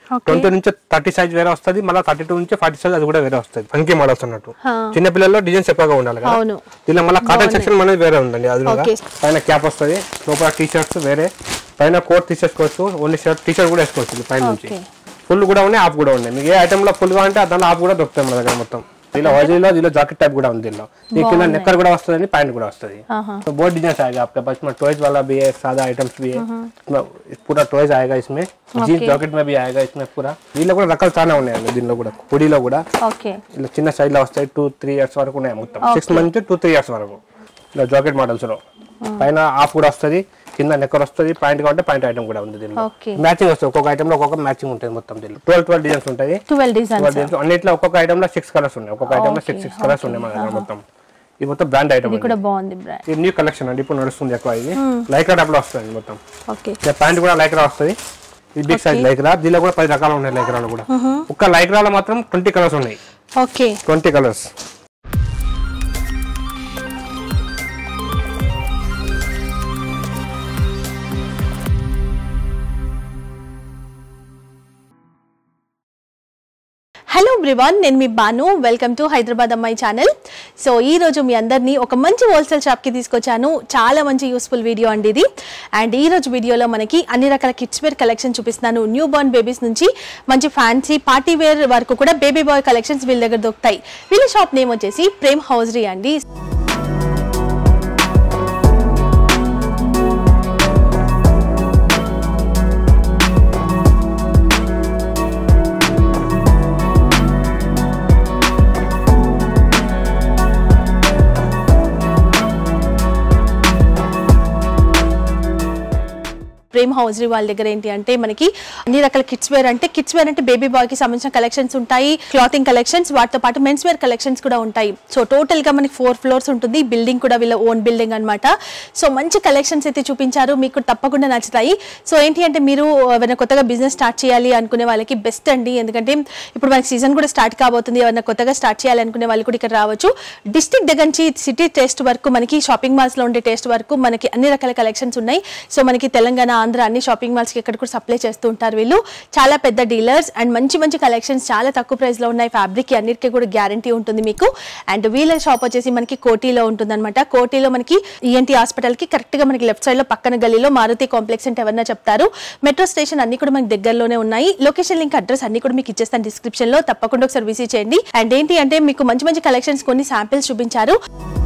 Okay. Twenty నుంచి thirty size వేరే వస్తుంది మళ్ళీ థర్టీ టూ నుంచి ఫార్టీ సైజ్ అది కూడా వేరే వస్తుంది ఫంకీ మోడల్స్ అన్నట్టు హా. చిన్న పిల్లల్లో డిజైన్స్ ఎక్కువగా ఉండాలి కదా అవును దీనిలో మళ్ళీ కాటన్ సెక్షన్ అనేది వేరే ఉందండి అది కూడా Okay. పైన క్యాప్ వస్తుంది లోపల టీ షర్ట్స్ వేరే పైన కోట్ తీసేసుకోవచ్చు ఓన్లీ షర్ట్ టీ షర్ట్ కూడా వేసుకోవచ్చు ఇది పైన నుంచి Okay. ఫుల్ కూడా ఉన్నాయి ఆఫ్ కూడా ఉన్నాయి మీకు ఏ ఐటమ్ లో ఫుల్ గా అంటే దానిలో ఆఫ్ కూడా దొరుకుతాయి మన దగ్గర మొత్తం దీనిలో వైజీలో దీనిలో జాకెట్ టైప్ కూడా ఉంది దీనిలో దీని కింద నెక్కర్ కూడా వస్తుంది ప్యాంట్ కూడా వస్తుంది ఆహా तो बहुत डिजाइन आएगा आपके पास में टॉयज वाला भी है सादा आइटम्स भी है इसमें पूरा टॉयज आएगा इसमें जीन्स जैकेट में भी आएगा इसमें पूरा దీనిలో కూడా రకాలు చాలా ఉన్నాయండి దీనిలో కూడా హుడీలో కూడా ఓకే ఇలా చిన్న సైజ్ లో వస్తాయి టూ త్రీ ఇయర్స్ వరకు ఉన్నాయి మొత్తం six month two three years వరకు ఇలా జాకెట్ మోడల్స్ లో పైన ఆఫ్ కూడా వస్తుంది కింద నెక్కర్ వస్తుంది పాయింట్ కావాలంటే పాయింట్ ఐటమ్ కూడా ఉంది దీనిలో ఓకే మ్యాచింగ్ వస్తుంది ఒక్కొక్క ఐటమ్ లో ఒక్కొక్క మ్యాచింగ్ ఉంటుంది మొత్తం దీనిలో ట్వెల్వ్ ట్వెల్వ్ డిజైన్స్ ఉంటాయి ట్వెల్వ్ డిజైన్స్ ట్వెల్వ్ డిజైన్స్ అన్నిట్లో ఒక్కొక్క ఐటమ్ లో సిక్స్ కలర్స్ ఉన్నాయి ఒక్కొక్క ఐటమ్ లో సిక్స్ సిక్స్ కలర్స్ ఉన్నాయి మన దగ్గర మొత్తం ఇది మొత్తం బ్రాండ్ ఐటమ్ ఇది కూడా బాగుంది బ్రాండ్ ఇది న్యూ కలెక్షన్ అండి ఇప్పుడు నడుస్తుంది ఎక్కువ ఇది లైక్రా టైప్ లో వస్తుంది మొత్తం ఓకే ప్యాంట్ కూడా లైక్రా వస్తుంది ఇది బిగ్ సైజ్ లైక్రా దీనిలో కూడా పది రకాలు ఉన్నాయి లైక్రాలో కూడా ఒక్క లైక్రాలో మాత్రం ట్వంటీ కలర్స్ ఉన్నాయి okay twenty colours hello everyone నేను మీ బాను వెల్కమ్ టు హైదరాబాద్ అమ్మాయి ఛానల్ సో ఈ రోజు మీ అందరినీ ఒక మంచి హోల్సేల్ షాప్కి తీసుకొచ్చాను చాలా మంచి యూస్ఫుల్ వీడియో అండి ఇది అండ్ ఈ రోజు వీడియోలో మనకి అన్ని రకాల కిడ్స్ వేర్ కలెక్షన్ చూపిస్తున్నాను న్యూ బోర్న్ బేబీస్ నుంచి మంచి ఫ్యాన్సీ పార్టీ వేర్ వరకు కూడా బేబీ బాయ్ కలెక్షన్స్ వీళ్ళ దగ్గర దొరుకుతాయి వీళ్ళ షాప్ నేమ్ వచ్చేసి ప్రేమ్ హౌజరీ అండి ప్రేమ్ హౌజరీ వాళ్ళ దగ్గర ఏంటి అంటే మనకి అన్ని రకాల కిడ్స్ వేర్ అంటే కిడ్స్ వేర్ అంటే బేబీ బాయ్ కి సంబంధించిన కలెక్షన్స్ ఉంటాయి క్లాతింగ్ కలెక్షన్స్ వాటితో పాటు మెన్స్ వేర్ కలెక్షన్స్ కూడా ఉంటాయి సో టోటల్ గా మనకి ఫోర్ ఫ్లోర్స్ ఉంటుంది బిల్డింగ్ కూడా వీళ్ళ ఓన్ బిల్డింగ్ అన్నమాట సో మంచి కలెక్షన్స్ అయితే చూపించారు మీకు తప్పకుండా నచ్చుతాయి సో ఏంటి అంటే మీరు ఎవరైనా కొత్తగా బిజినెస్ స్టార్ట్ చేయాలి అనుకునే వాళ్ళకి బెస్ట్ అండి ఎందుకంటే ఇప్పుడు మనకి సీజన్ కూడా స్టార్ట్ కాబోతుంది ఎవరైనా కొత్తగా స్టార్ట్ చేయాలి అనుకునే వాళ్ళు కూడా ఇక్కడ రావచ్చు డిస్ట్రిక్ట్ దగ్గర నుంచి సిటీ టేస్ట్ వరకు మనకి షాపింగ్ మాల్స్ లో ఉండే టేస్ట్ వరకు మనకి అన్ని రకాల కలెక్షన్స్ ఉన్నాయి సో మనకి తెలంగాణ ఆంధ్ర అన్ని షాపింగ్ మాల్స్ కి ఇక్కడ కూడా సప్లై చేస్తూ ఉంటారు వీళ్ళు చాలా పెద్ద డీలర్స్ అండ్ మంచి మంచి కలెక్షన్స్ చాలా తక్కువ ప్రైస్ లో ఉన్నాయి ఫ్యాబ్రిక్ అన్నిటికీ కూడా గ్యారంటీ ఉంటుంది మీకు అండ్ వీళ్ళ షాప్ వచ్చేసి మనకి కోటిలో ఉంటుంది అనమాట కోటిలో మనకి ఈఎన్టీ హాస్పిటల్ కి కరెక్ట్ గా మనకి లెఫ్ట్ సైడ్ లో పక్కన గల్లీలో మారుతి కాంప్లెక్స్ అంటే ఎవరన్నా చెప్తారు మెట్రో స్టేషన్ అన్ని కూడా మనకి దగ్గరలోనే ఉన్నాయి లొకేషన్ లింక్ అడ్రస్ అన్ని కూడా మీకు ఇచ్చేస్తాను డిస్క్రిప్షన్ లో తప్పకుండా ఒకసారి విజిట్ చేయండి అండ్ ఏంటి అంటే మీకు మంచి మంచి కలెక్షన్స్ కొన్ని శాంపిల్స్ చూపించారు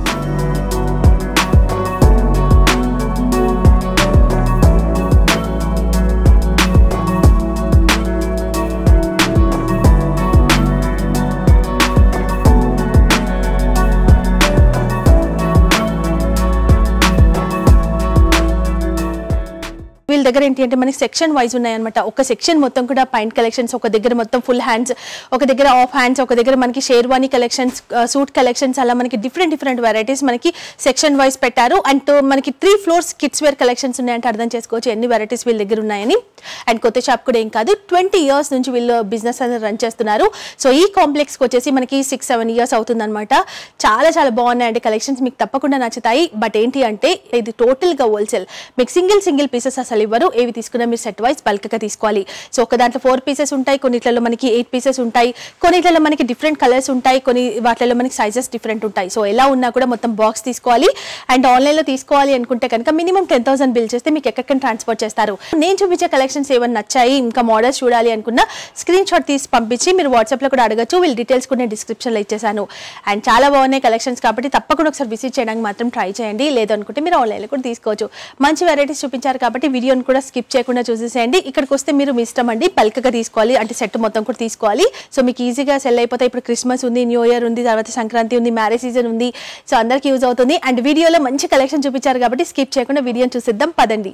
వీళ్ళ దగ్గర ఏంటి అంటే మనకి సెక్షన్ వైజ్ ఉన్నాయన్నమాట ఒక సెక్షన్ మొత్తం కూడా పాయింట్ కలెక్షన్స్ ఒక దగ్గర మొత్తం ఫుల్ హ్యాండ్స్ ఒక దగ్గర ఆఫ్ హ్యాండ్స్ ఒక దగ్గర మనకి షేర్వానీ కలెక్షన్స్ సూట్ కలెక్షన్స్ అలా మనకి డిఫరెంట్ డిఫరెంట్ వెరైటీస్ మనకి సెక్షన్ వైజ్ పెట్టారు అండ్ మనకి three floors kids wear collections ఉన్నాయంటే అర్థం చేసుకోవచ్చు ఎన్ని వెరైటీస్ వీళ్ళ దగ్గర ఉన్నాయని అండ్ కొత్త షాప్ కూడా ఏం కాదు ట్వంటీ ఇయర్స్ నుంచి వీళ్ళు బిజినెస్ అనేది రన్ చేస్తున్నారు సో ఈ కాంప్లెక్స్కి వచ్చేసి మనకి సిక్స్ సెవెన్ ఇయర్స్ అవుతుందన్నమాట చాలా చాలా బాగున్నాయండి కలెక్షన్స్ మీకు తప్పకుండా నచ్చుతాయి బట్ ఏంటి అంటే ఇది టోటల్గా హోల్సేల్ మీకు సింగిల్ సింగిల్ పీసెస్ అసలు ఇవ్వరు ఏవి తీసుకున్నా మీరు సెట్ వైజ్ బల్క్గా తీసుకోవాలి సో ఒక దాంట్లో ఫోర్ పీసెస్ ఉంటాయి కొన్నిట్లలో మనకి ఎయిట్ పీసెస్ ఉంటాయి కొన్నిట్లలో మనకి డిఫరెంట్ కలర్స్ ఉంటాయి కొన్ని వాటిలో మనకి సైజెస్ డిఫరెంట్ ఉంటాయి సో ఎలా ఉన్నా కూడా మొత్తం బాక్స్ తీసుకోవాలి అండ్ ఆన్లైన్లో తీసుకోవాలి అనుకుంటే కనుక మినిమం టెన్ థౌసండ్ బిల్ చేస్తే మీకు ఎక్కడికైనా ట్రాన్స్ఫర్ చేస్తారు నేను చూపించే కలెక్షన్స్ ఏమైనా నచ్చాయి ఇంకా మోడల్స్ చూడాలి అనుకున్న స్క్రీన్ షాట్ తీసి పంపించి మీరు వాట్సాప్లో కూడా అడగచ్చు వీళ్ళ డీటెయిల్స్ కూడా నేను డిస్క్రిప్షన్లో ఇచ్చేసాను అండ్ చాలా బాగున్నాయి కలెక్షన్స్ కాబట్టి తప్పకుండా ఒకసారి విజిట్ చేయడానికి మాత్రం ట్రై చేయండి లేదనుకుంటే మీరు ఆన్లైన్లో కూడా తీసుకోవచ్చు మంచి వెరైటీస్ చూపించారు కాబట్టి వీడియోని కూడా స్కిప్ చేయకుండా చూసేసేయండి ఇక్కడికి వస్తే మీరు మీ ఇష్టం అండి బల్క్గా తీసుకోవాలి అంటే సెట్ మొత్తం కూడా తీసుకోవాలి సో మీకు ఈజీగా సెల్ అయిపోతాయి ఇప్పుడు క్రిస్మస్ ఉంది న్యూ ఇయర్ ఉంది తర్వాత సంక్రాంతి ఉంది మ్యారేజ్ సీజన్ ఉంది సో అందరికీ యూజ్ అవుతుంది అండ్ వీడియోలో మంచి కలెక్షన్ చూపించారు కాబట్టి స్కిప్ చేయకుండా వీడియోని చూసిద్దాం పదండి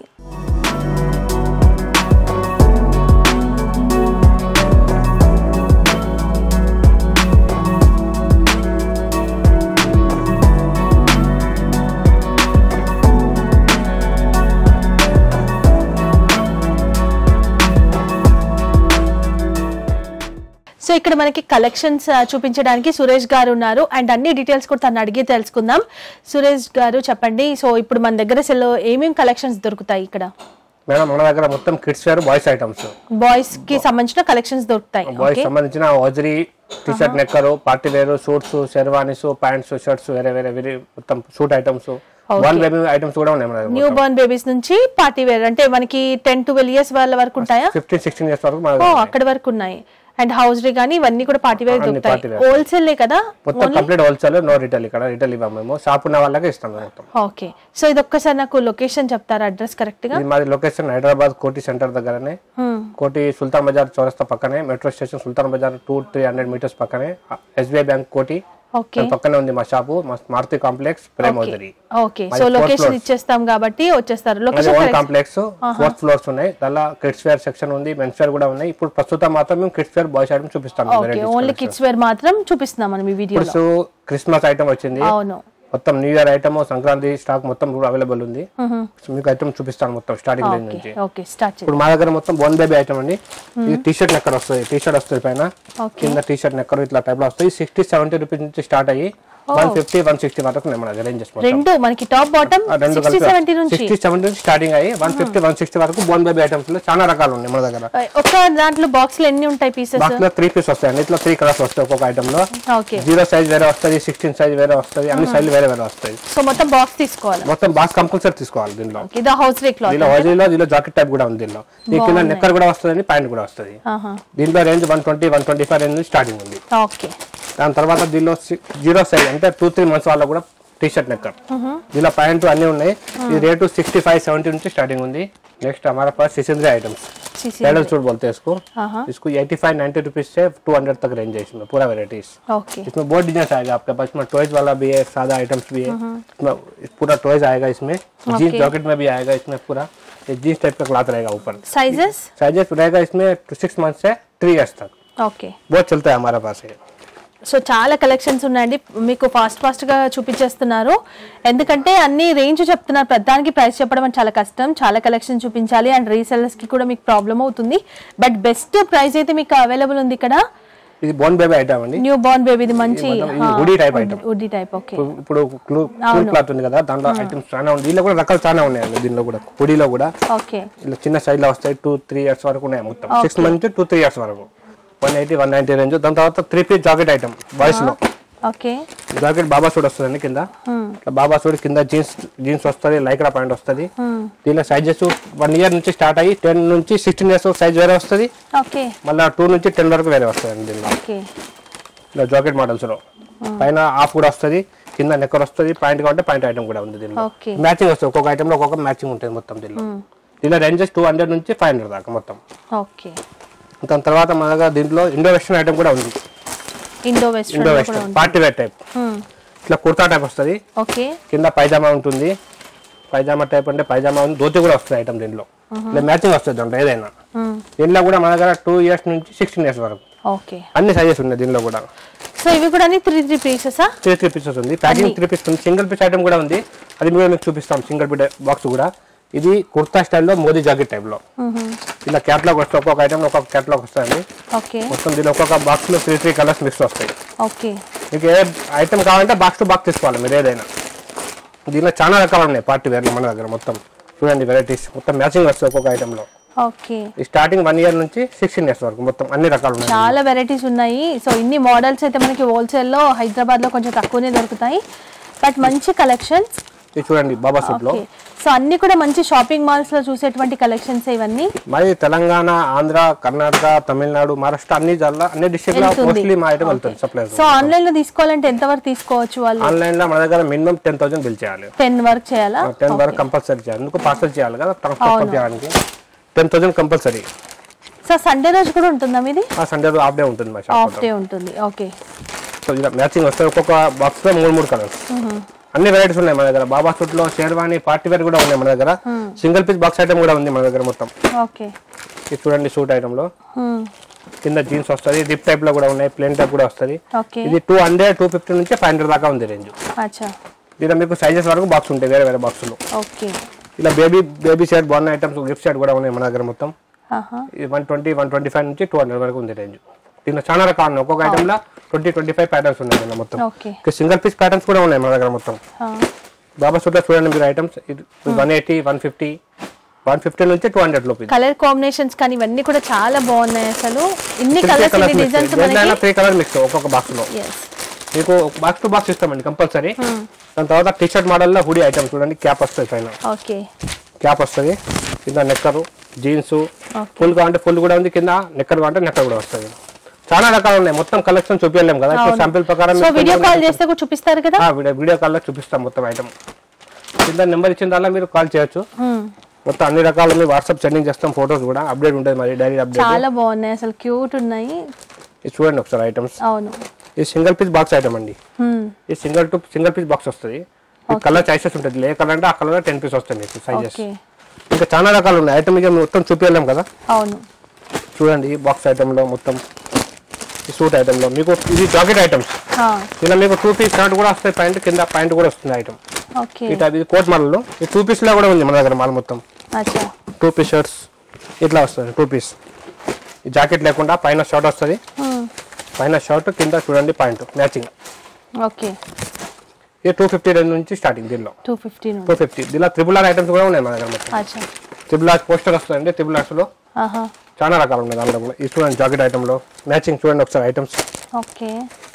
సో ఇక్కడ మనకి కలెక్షన్స్ ఆ, చూపించడానికి సురేష్ గారు ఉన్నారు అండ్ అన్ని డీటెయిల్స్ కూడా తను అడిగి తెలుసుకుందాం సురేష్ గారు చెప్పండి సో ఇప్పుడు మన దగ్గర అసలు ఏమేమి కలెక్షన్స్ దొరుకుతాయి ఇక్కడ మేడం మన దగ్గర మొత్తం kids wear boys items boys కి సంబంధించిన కలెక్షన్స్ దొరుకుతాయి బాయ్స్ సంబంధించిన ఓజరీ టీ షర్ట్ నెక్కరు party wear suits sherwanis pants shirts వేరే వేరే వేరే మొత్తం suit items one baby items కూడా ఉన్నాయి మన న్యూ బోర్న్ బేబీస్ నుంచి పార్టీ వేర్ అంటే మనకి టెన్ ట్వెల్వ్ ఇయర్స్ వాళ్ళ వరకు ఉంటాయా ఫిఫ్టీన్ సిక్స్టీన్ ఇయర్స్ వరకు మన ఓ దగ్గర అక్కడ వరకు ఉన్నాయి అండ్ హౌస్రీ కానీ ఇవన్నీ కూడా పార్టీ వేర్ అన్ని దొరుకుతాయి party wear. హోల్సేల్ కదా మొత్తం కంప్లీట్ హోల్సేల్ నో రిటైల్ ఇక్కడ రిటైల్ ఇవ్వము మేము షాప్ ఉన్న వాళ్ళకే ఇస్తాం మేము మొత్తం ఓకే సో ఇది ఒక్కసారి నాకు లొకేషన్ చెప్తారా అడ్రస్ కరెక్ట్ గా ఇది మాది లొకేషన్ హైదరాబాద్ కోటి సెంటర్ దగ్గరనే కోటి సుల్తాన్ బజార్ చౌరస్తా పక్కనే metro station Sultan Bazar two three hundred metres పక్కనే ఎస్బీఐ బ్యాంక్ కోటి ఓకే దాని పక్కనే ఉంది మా షాపు మా Maruti complex Prem hosiery okay so location ఇచ్చేస్తాం కాబట్టి వచ్చేస్తారు అది location own complex fourth floors ఉన్నాయి దానిలో కిడ్స్ వేర్ సెక్షన్ ఉంది మెన్స్ వేర్ కూడా ఉన్నాయి ఇప్పుడు ప్రస్తుతం మాత్రం మేము కిడ్స్ వేర్ బాయ్స్ ఐటమ్ చూపిస్తాం ఓకే ఓన్లీ కిడ్స్ వేర్ మాత్రం చూపిస్తున్నాం మనం ఈ వీడియోలో ఇప్పుడు క్రిస్మస్ ఐటమ్ వచ్చింది అవును మొత్తం new year item Sankranti stock మొత్తం అవైలబుల్ ఉంది సో మీకు ఐటమ్ చూపిస్తాను మొత్తం స్టార్టింగ్ రేంజ్ నుంచి ఓకే స్టార్ట్ చేయండి ఇప్పుడు మా దగ్గర మొత్తం బోన్ బేబీ ఐటమ్ అండి ఇది టీ షర్ట్ నెక్కర్ వస్తుంది టీ షర్ట్ వస్తుంది పైన ఓకే కింద టీ షర్ట్ నెక్కర్ ఇట్లా టైప్ లో వస్తాయి సిక్స్టీ సెవెంటీ రూపీస్ నుంచి స్టార్ట్ అయ్యి వన్ ఫిఫ్టీ వన్ సిక్స్టీ వరకు ఉన్నాయి మన దగ్గర రేంజెస్ మొత్తం రెండు మనకి టాప్ బాటమ్ ఆ రెండు సిక్స్టీ సెవెంటీ నుంచి సిక్స్టీ సెవెంటీ నుంచి స్టార్టింగ్ అయ్యి వన్ ఫిఫ్టీ వన్ సిక్స్టీ వరకు బోన్ బేబీ ఐటమ్స్ లో చాలా రకాలు ఉన్నాయి మన దగ్గర ఒక దాంట్లో బాక్స్ లో ఎన్ని ఉంటాయి పీసెస్ బాక్స్ లో త్రీ పీస్ వస్తాయండి ఇట్లా త్రీ కలర్స్ వస్తాయి ఒక్కొక్క ఐటమ్ లో ఓకే జీరో సైజ్ వేరే వస్తుంది సిక్స్టీన్ సైజ్ వేరే వస్తుంది అన్ని సైజులు వేరే వేరే వస్తాయి సో మొత్తం బాక్స్ తీసుకోవాలి మొత్తం బాక్స్ కంపల్సరీ తీసుకోవాలి దీనిలో ఇది హౌస్ రే క్లాత్ దీనిలో హోజీలో దీనిలో జాకెట్ టైప్ కూడా ఉంది దీనిలో దీని కింద నెక్కర్ కూడా వస్తుంది ప్యాంట్ కూడా వస్తుంది దీంట్లో range one twenty one twenty five range starting ఉంది ఓకే దాని తర్వాత దీనిలో జీరో సైజ్ అంటే టూ త్రీ మంత్స్ వాళ్ళకు కూడా టీ షర్ట్ నెక్కర్ దీనిలో ప్యాంట్ అన్ని ఉన్నాయి ఈ రేటు సిక్స్టీ ఫైవ్ సెవెంటీ నుంచి స్టార్టింగ్ ఉంది నెక్స్ట్ हमारे पास सिसंद्री आइटम्स पैडल सूट बोलते हैं इसको इसको 85 90 रुपीज से 200 तक रेंज है इसमें पूरा वेराइटीज ఓకే इसमें बहुत डिजाइन आएगा आपके पास इसमें टॉयज वाला भी है सादा आइटम्स भी है इसमें पूरा टॉयज आएगा इसमें जीन्स जैकेट में भी आएगा इसमें पूरा ये जीन्स टाइप का क्लॉथ रहेगा ऊपर సైజెస్ साइजेस रहेगा इसमें सिक्स मंथ से थ्री इयर्स तक ఓకే बहुत चलता है हमारे पास ये సో చాలా కలెక్షన్స్ ఉన్నాయండి మీకు ఫాస్ట్ ఫాస్ట్ గా చూపించేస్తున్నారు ఎందుకంటే అన్ని రేంజ్ చెప్తున్నారు ప్రధానికి ప్రైస్ చెప్పడం అంటే చాలా కష్టం చాలా కలెక్షన్ చూపించాలి అండ్ రీసెల్లర్స్ కి కూడా మీకు ప్రాబ్లం అవుతుంది బట్ బెస్ట్ ప్రైస్ అయితే మీకు అవైలబుల్ ఉంది ఇక్కడ ఇది బోన్ బేబీ ఐటమ్ అండి న్యూ బార్న్ బేబీది మంచి ఇది woody type item. Woody type okay ఇప్పుడు- ఇప్పుడు క్లూ క్లాత్ ఉంది కదా దాంట్లో ఐటమ్స్ చాలా ఉంది దీనిలో కూడా రకాలు చాలా ఉన్నాయండి దీనిలో కూడా పొడిలో కూడా ఓకే ఇలా చిన్న సైజ్ లో వస్తాయి టూ త్రీ ఇయర్స్ వరకు ఉన్నాయి మొత్తం six month two three years వరకు one eighty one ninety range దాని తర్వాత three piece jacket item boys లో ఓకే జాకెట్ బాబా సూట్ వస్తుందండి కింద ఇట్లా బాబా సూట్ కింద జీన్స్ జీన్స్ వస్తుంది లైక్రా ప్యాంట్ వస్తుంది దీనిలో సైజెస్ వన్ ఇయర్ నుంచి స్టార్ట్ అయ్యి టెన్ నుంచి సిక్స్టీన్ ఇయర్స్ సైజ్ వేరే వస్తుంది ఓకే మళ్ళీ టూ నుంచి టెన్ వరకు వేరే వస్తుంది దీనిలో ఓకే ఇలా జాకెట్ మోడల్స్ లో పైన హాఫ్ కూడా వస్తుంది కింద నెక్కర్ వస్తుంది ప్యాంట్ కాబట్టి ప్యాంట్ ఐటమ్ కూడా ఉంది దీనిలో ఓకే మ్యాచింగ్ వస్తుంది ఒక్కొక్క ఐటమ్ లో ఒక్కొక్క మ్యాచింగ్ ఉంటుంది మొత్తం దీనిలో దీనిలో రేంజెస్ టూ హండ్రెడ్ నుంచి ఫైవ్ హండ్రెడ్ దాకా మొత్తం ఓకే దాని తర్వాత మన దగ్గర దీంట్లో ఇండో వెస్టర్న్ ఐటమ్ కూడా ఉంది ఇండో ఇండో వెస్ట్రన్ కూడా వెస్టర్న్ ఉంది పార్టీ వేర్ టైప్ ఇట్లా కుర్తా టైప్ వస్తుంది ఓకే కింద పైజామా ఉంటుంది పైజామా టైప్ అంటే పైజామా ఉంది ధోతి కూడా వస్తుంది ఐటమ్ దీంట్లో ఇట్లా మ్యాచింగ్ వస్తుంది దాంట్లో ఏదైనా దీనిలో కూడా మన దగ్గర టూ ఇయర్స్ నుంచి సిక్స్టీన్ ఇయర్స్ వరకు ఓకే అన్ని సైజెస్ ఉన్నాయి దీనిలో కూడా సో ఇవి కూడా త్రీ త్రీ పీసెసా త్రీ త్రీ పీసెస్ ఉంది ప్యాకింగ్ త్రీ పీస్ ఉంది సింగిల్ పీస్ ఐటమ్ కూడా ఉంది అది కూడా మీకు చూపిస్తాం సింగిల్ పీస్ బాక్స్ కూడా ఇది కుర్తా స్టైల్లో మోదీ జాకెట్ టైప్లో ఇలా క్యాట్లాగ్ వస్తుంది ఒక్కొక్క ఐటమ్ ఒక్కొక్క క్యాట్లాగ్ వస్తుంది ఓకే మొత్తం దీని ఒక్కొక్క బాక్స్ లో త్రీ త్రీ కలర్స్ మిక్స్ వస్తాయి ఓకే మీకు ఏ ఐటమ్ కావాలంటే బాక్స్ టు బాక్స్ తీసుకోవాలి మీరు ఏదైనా దీనిలో చాలా రకాలు ఉన్నాయి పార్టీ వేర్లు మన దగ్గర మొత్తం చూడండి వెరైటీస్ మొత్తం మ్యాచింగ్ వస్తుంది ఒక్కొక్క ఐటమ్ లో ఓకే ఈ స్టార్టింగ్ వన్ ఇయర్ నుంచి సిక్స్టీన్ ఇయర్స్ వరకు మొత్తం అన్ని రకాలు ఉన్నాయి చాలా వెరైటీస్ ఉన్నాయి సో ఇన్ని మోడల్స్ అయితే మనకి హోల్సేల్లో హైదరాబాద్లో కొంచెం తక్కువనే దొరుకుతాయి బట్ మంచి కలెక్షన్స్ ఇది చూడండి బాబా సూట్ లో ఓకే సో అన్ని కూడా మంచి షాపింగ్ మాల్స్ లో చూసేటువంటి కలెక్షన్స్ ఇవన్నీ మరి తెలంగాణ ఆంధ్ర కర్ణాటక తమిళనాడు మహారాష్ట్ర అన్ని జిల్లా అన్ని డిస్ట్రిక్ట్ లో వెళ్తుంది. మోస్ట్లీ మా ఐటమ్ వెళ్తుంది సప్లై సో ఆన్లైన్ లో తీసుకోవాలంటే ఎంత వరకు తీసుకోవచ్చు వాళ్ళు ఆన్లైన్ లో మన దగ్గర మినిమం టెన్ థౌసండ్ బిల్ చేయాలి టెన్ వరకు చేయాలా టెన్ వరకు కంపల్సరీ చేయాలి ఎందుకు పార్సల్ చేయాలి కదా ట్రాన్స్పోర్ట్ పంపించడానికి ten thousand compulsory so Sunday రోజు కూడా ఉంటుందా మీది ఆ సండే హాఫ్ డే ఉంటుంది మా షాప్ ఆఫ్ డే ఉంటుంది ఓకే సో ఇలా మ్యాచింగ్ వస్తాయి ఒక్కొక్క బాక్స్ లో మూడు మూడు కలర్స్ అన్ని వెరైటీస్ ఉన్నాయి మన దగ్గర బాబా సూట్ లో షేర్వాణి పార్టీ వేర్ కూడా ఉన్నాయి మన దగ్గర సింగిల్ పీస్ బాక్స్ ఐటమ్ కూడా ఉంది మన దగ్గర మొత్తం ఓకే ఇది చూడండి సూట్ ఐటమ్ లో కింద జీన్స్ వస్తుంది డిప్ టైప్ లో కూడా ఉన్నాయి ప్లేన్ టైప్ కూడా వస్తుంది ఓకే ఇది టూ హండ్రెడ్ టూ ఫిఫ్టీ నుంచి ఫైవ్ హండ్రెడ్ దాకా ఉంది రేంజ్ అచ్చా దీనిలో మీకు సైజెస్ వరకు బాక్స్ ఉంటాయి వేరే వేరే బాక్సులు ఓకే ఇలా బేబీ బేబీ షర్ట్ బాగున్న ఐటమ్స్ గిఫ్ట్ షర్ట్ కూడా ఉన్నాయి మన దగ్గర మొత్తం ఆహా ఇది one twenty one twenty five నుంచి టూ హండ్రెడ్ వరకు ఉంది రేంజ్ దీనిలో చాలా రకాలు ఉన్నాయి ఒక్కొక్క ఐటమ్ లో ట్వంటీ ట్వంటీ ఫైవ్ ప్యాటర్న్స్ ఉన్నాయి దీనిలో మొత్తం ఓకే సింగిల్ పీస్ ప్యాటర్న్స్ కూడా ఉన్నాయి మన దగ్గర మొత్తం ఆ, బాబా సూట్లో చూడండి మీరు items one eighty one fifty one fifty నుంచి టూ హండ్రెడ్ లోపు కలర్ కాంబినేషన్స్ కానీ ఇవన్నీ కూడా చాలా బాగున్నాయి అసలు ఇన్ని కలర్స్ ఇన్ని డిజైన్స్ మనకి త్రీ కలర్ మిక్స్ ఒక్కొక్క బాక్స్ లో ఎస్ మీకు బాక్స్ టు బాక్స్ ఇస్తామండి కంపల్సరీ దాని తర్వాత టీ షర్ట్ మోడల్లో హుడీ ఐటమ్ చూడండి క్యాప్ వస్తుంది పైన ఓకే క్యాప్ వస్తుంది కింద నెక్కరు జీన్స్ ఫుల్ కావాలంటే ఫుల్ కూడా ఉంది కింద నెక్కర్ కావాలంటే నెక్కర్ కూడా వస్తుంది చాలా రకాలు ఉన్నాయి మొత్తం కలెక్షన్ చూపించలేము కదా ఇప్పుడు శాంపిల్ ప్రకారం సో మీకు వీడియో కొంచెం- కాల్ చేస్తే కూడా చూపిస్తారు కదా ఆ, వీడియో వీడియో కాల్లో చూపిస్తాం మొత్తం ఐటమ్ కింద నెంబర్ ఇచ్చిన దానిలో మీరు కాల్ చేయొచ్చు Hmm. మొత్తం అన్ని రకాలు మీ వాట్సాప్ సెండింగ్ చేస్తాం ఫొటోస్ కూడా అప్డేట్ ఉంటుంది మరి డైరీ అప్డేట్ చాలా బాగున్నాయి అసలు క్యూట్ ఉన్నాయి ఇది చూడండి ఒకసారి ఐటమ్స్ అవును ఇది సింగిల్ పీస్ బాక్స్ ఐటమ్ అండి Hmm. ఇది single to single piece box వస్తుంది కలర్ చాయిసెస్ ఉంటుంది ఏ కలర్ అంటే ఆ కలర్ టెన్ పీస్ వస్తుంది మీకు సైజెస్ ఓకే ఇంకా చాలా రకాలు ఉన్నాయి ఐటమ్ ఇక మొత్తం చూపించలేం కదా అవును చూడండి ఈ బాక్స్ ఐటమ్ లో మొత్తం ఈ సూట్ ఐటమ్ లో మీకు ఇది జాకెట్ ఐటమ్స్ హా, ఇలా మీకు టూ పీస్ షర్ట్ కూడా వస్తాయి ప్యాంట్ కింద ప్యాంట్ కూడా వస్తుంది ఐటమ్ ఓకే ఇట్లా ఇది కోట్ మోడల్ ఈ టూ పీస్ లో కూడా ఉంది మన దగ్గర మాల్ మొత్తం అచ్చా టూ పీస్ షర్ట్స్ ఇట్లా వస్తుంది టూ పీస్ ఈ జాకెట్ లేకుండా పైన షర్ట్ వస్తుంది Hmm. పైన షర్ట్ కింద చూడండి ప్యాంట్ మ్యాచింగ్ ఓకే ఇది టూ ఫిఫ్టీ రేంజ్ నుంచి స్టార్టింగ్ దీనిలో టూ ఫిఫ్టీన్ టూ ఫిఫ్టీ దీనిలో త్రిబుల్ ఆర్ ఐటమ్స్ కూడా ఉన్నాయి మన దగ్గర మొత్తం అచ్చా త్రిబుల్ ఆర్ పోస్టర్ వస్తుందండి త్రిబుల్ ఆర్స్ లో ఆహా చాలా రకాలు ఉన్నాయి దాంట్లో కూడా ఈ చూడండి జాకెట్ ఐటమ్ లో మ్యాచింగ్ చూడండి ఒకసారి ఐటమ్స్ ఓకే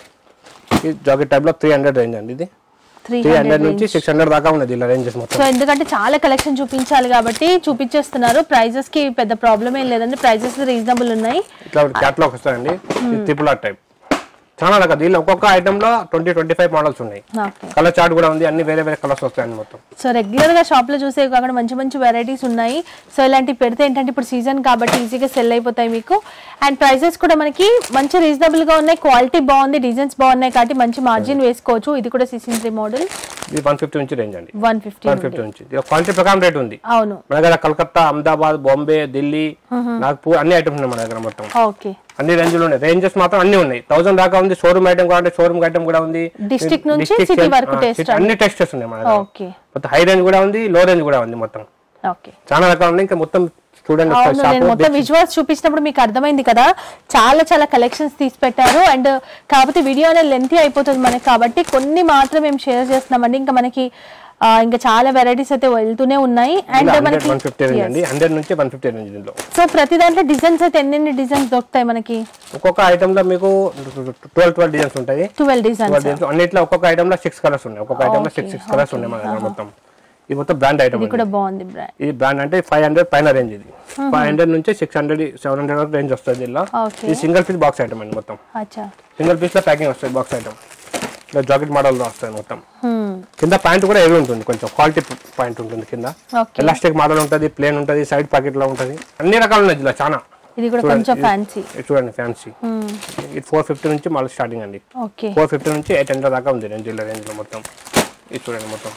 ఈ జాకెట్ టైప్ లో త్రీ హండ్రెడ్ రేంజ్ అండి ఇది త్రీ త్రీ హండ్రెడ్ హండ్రెడ్ నుంచి సిక్స్ హండ్రెడ్ దాకా ఉన్నది ఇలా రేంజెస్ మొత్తం సో ఎందుకంటే చాలా కలెక్షన్ చూపించాలి కాబట్టి చూపించేస్తున్నారు ప్రైజెస్ కి పెద్ద ప్రాబ్లం ఏం లేదండి ప్రైజెస్ రీజనబుల్ ఉన్నాయి ఇట్లా క్యాట్లాగ్ వస్తాయండి త్రిపుల్ ఆర్ టైప్ చాలా రకాలు దీనిలో ఒక్కొక్క ఐటమ్ లో ట్వంటీ ట్వంటీ ఫైవ్ మోడల్స్ ఉన్నాయి ఓకే కలర్ చార్ట్ కూడా ఉంది అన్ని వేరే వేరే కలర్స్ వస్తాయండి మొత్తం సో రెగ్యులర్ గా షాప్ లో చూసే కాకుండా మంచి మంచి వెరైటీస్ ఉన్నాయి సో ఇలాంటివి పెడితే ఏంటంటే ఇప్పుడు సీజన్ కాబట్టి ఈజీగా సెల్ అయిపోతాయి మీకు అండ్ ప్రైసెస్ కూడా మనకి మంచి రీజనబుల్ గా ఉన్నాయి క్వాలిటీ బాగుంది డిజైన్స్ బాగున్నాయి కాబట్టి మంచి మార్జిన్ వేసుకోవచ్చు ఇది కూడా సిక్స్టీన్ త్రీ మోడల్ ఇది వన్ ఫిఫ్టీ నుంచి రేంజ్ అండి వన్ ఫిఫ్టీ వన్ ఫిఫ్టీ నుంచి క్వాలిటీ ప్రకారం రేట్ ఉంది అవును మన దగ్గర కలకత్తా అహ్మదాబాద్ బాంబే ఢిల్లీ నాగ్పూర్ అన్ని ఐటమ్స్ ఉన్నాయి మన దగ్గర మొత్తం ఓకే అన్ని రేంజ్లు ఉన్నాయి రేంజెస్ మాత్రం అన్ని ఉన్నాయి థౌసండ్ దాకా ఉంది షోరూమ్ ఐటమ్ కావాలంటే షోరూమ్ ఐటమ్ కూడా ఉంది District నుంచి District city sales, వరకు ఆ, taste city అన్ని టెస్టెస్ ఉన్నాయి మన దగ్గర ఓకే మొత్తం హై రేంజ్ కూడా ఉంది లో రేంజ్ కూడా ఉంది మొత్తం ఓకే చాలా రకాలు ఉన్నాయి ఇంకా మొత్తం చూడండి ఒకసారి అవును నేను షాప్ మొత్తం విజువల్స్ చూపించినప్పుడు మీకు అర్థమైంది కదా చాలా చాలా కలెక్షన్స్ తీసి పెట్టారు అండ్ కాకపోతే వీడియో అనేది లెంతీ అయిపోతుంది మనకి కాబట్టి కొన్ని మాత్రం మేము షేర్ చేస్తున్నామండి ఇంకా మనకి ఆ, ఇంకా చాలా వెరైటీస్ అయితే వెళ్తూనే ఉన్నాయి అండ్ హండ్రెడ్ మనకి వన్ ఫిఫ్టీ రేంజ్ అండి హండ్రెడ్ నుంచి వన్ ఫిఫ్టీ రేంజ్ దీనిలో సో ప్రతి దాంట్లో డిజైన్స్ అయితే ఎన్నెన్ని డిజైన్స్ దొరుకుతాయి మనకి ఒక్కొక్క ఐటమ్ లో మీకు ట్వెల్వ్ ట్వెల్వ్ డిజైన్స్ ఉంటాయి ట్వెల్వ్ డిజైన్స్ ట్వెల్వ్ డిజైన్స్ అన్నిట్లో ఒక్కొక్క ఐటమ్ లో సిక్స్ కలర్స్ ఉన్నాయి ఒక్కొక్క ఐటమ్ లో సిక్స్ సిక్స్ కలర్స్ ఉన్నాయి మన దగ్గర మొత్తం ఇది మొత్తం బ్రాండ్ ఐటమ్ ఇది కూడా బాగుంది బ్రాండ్ ఇది బ్రాండ్ అంటే ఫైవ్ హండ్రెడ్ పైన రేంజ్ ఇది ఫైవ్ హండ్రెడ్ నుంచి సిక్స్ హండ్రెడ్ సెవెన్ హండ్రెడ్ వరకు రేంజ్ వస్తుంది ఇలా ఓకే ఇది సింగిల్ పీస్ బాక్స్ ఐటమ్ అండి మొత్తం అచ్చా సింగిల్ పీస్ లో ప్యాకింగ్ వస్తుంది బాక్స్ ఐటమ్ ఇలా జాకెట్ మోడల్ లో వస్తుంది మొత్తం Hmm. కింద ప్యాంట్ కూడా హెవీ ఉంటుంది కొంచెం క్వాలిటీ పాయింట్ ఉంటుంది కింద ఓకే ఎలాస్టిక్ మోడల్ ఉంటుంది ప్లేన్ ఉంటుంది సైడ్ ప్యాకెట్ లో ఉంటుంది అన్ని రకాలు ఉన్నాయి ఇలా చాలా ఇది కూడా కొంచెం ఫ్యాన్సీ ఇది చూడండి ఫ్యాన్సీ ఇది ఫోర్ ఫిఫ్టీ నుంచి మళ్ళీ స్టార్టింగ్ అండి ఓకే ఫోర్ ఫిఫ్టీ నుంచి ఎయిట్ హండ్రెడ్ దాకా ఉంది రేంజ్ ఇలా రేంజ్ లో మొత్తం ఇది చూడండి మొత్తం